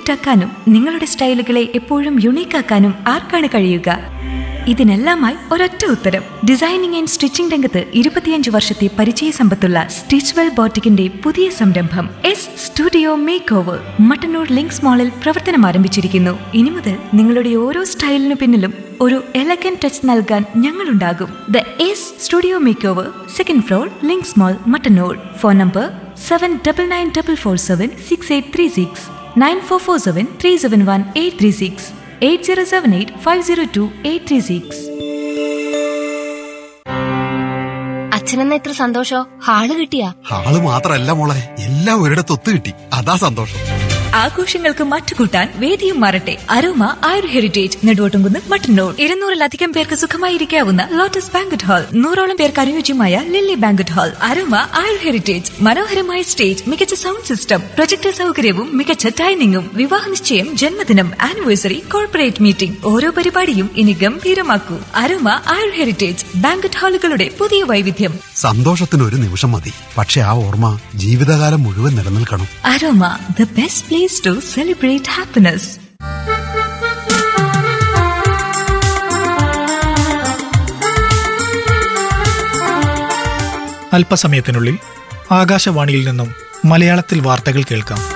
elevate ആക്കാനും നിങ്ങളുടെ സ്റ്റൈലുകളെ എപ്പോഴും യുണീക്ക് ആക്കാനും ആർക്കാണ് കഴിയുക ഇതിനെല്ലാമായി ഒരൊറ്റ ഉത്തരം ഡിസൈനിങ് ആൻഡ് സ്റ്റിച്ചിംഗ് രംഗത്ത് ഇരുപത്തിയഞ്ച് വർഷത്തെ പരിചയ സമ്പത്തുള്ള സ്റ്റിച്ച്വെൽ ബോട്ടിക്കിന്റെ പുതിയ സംരംഭം S studio makeover Mattannur Links മാളിൽ പ്രവർത്തനം ആരംഭിച്ചിരിക്കുന്നു ഇനി മുതൽ നിങ്ങളുടെ ഓരോ സ്റ്റൈലിനു പിന്നിലും ഒരു എലഗൻ ടച്ച് നൽകാൻ ഞങ്ങളുണ്ടാകും the S studio makeover second floor Links mall Mattannur phone number seven double nine double four seven six eight three six nine four four seven three seven one eight three six eight zero seven eight five zero two eight three six അച്ഛനെന്ന ഇത്ര സന്തോഷോ hall കിട്ടിയാ ആള് മാത്രല്ല മോളെ എല്ലാം ഒരിടത്ത് ഒത്തു കിട്ടി അതാ സന്തോഷം ആഘോഷങ്ങൾക്ക് മറ്റുകൂട്ടാൻ വേദിയും മാറട്ടെ അരോമ ആയുർ ഹെറിറ്റേജ് നെടുവോട്ടുംകുന്ന് മട്ടന്നൂർ ഇരുന്നൂറിലധികം പേർക്ക് സുഖമായിരിക്കാവുന്ന ലോട്ടസ് ബാങ്കറ്റ് ഹാൾ നൂറോളം പേർക്ക് അനുയോജ്യമായ lily banquet hall Aroma Ayur heritage മനോഹരമായ സ്റ്റേജ് മികച്ച സൗണ്ട് സിസ്റ്റം പ്രൊജക്ടർ സൗകര്യവും മികച്ച ഡൈനിങ്ങും വിവാഹ നിശ്ചയം ജന്മദിനം ആനിവേഴ്സറി കോർപ്പറേറ്റ് മീറ്റിംഗ് ഓരോ പരിപാടിയും ഇനി ഗംഭീരമാക്കൂ അരോമ ആയുർ ഹെറിറ്റേജ് ബാങ്കറ്റ് ഹാളുകളുടെ പുതിയ വൈവിധ്യം സന്തോഷത്തിന് ഒരു നിമിഷം മതി പക്ഷെ ആ ഓർമ്മ ജീവിതകാലം മുഴുവൻ നിലനിൽക്കണം Aroma the best place to celebrate happiness അല്പസമയത്തിനുള്ളിൽ ആകാശവാണിയിൽ നിന്നും മലയാളത്തിൽ വാർത്തകൾ കേൾക്കാം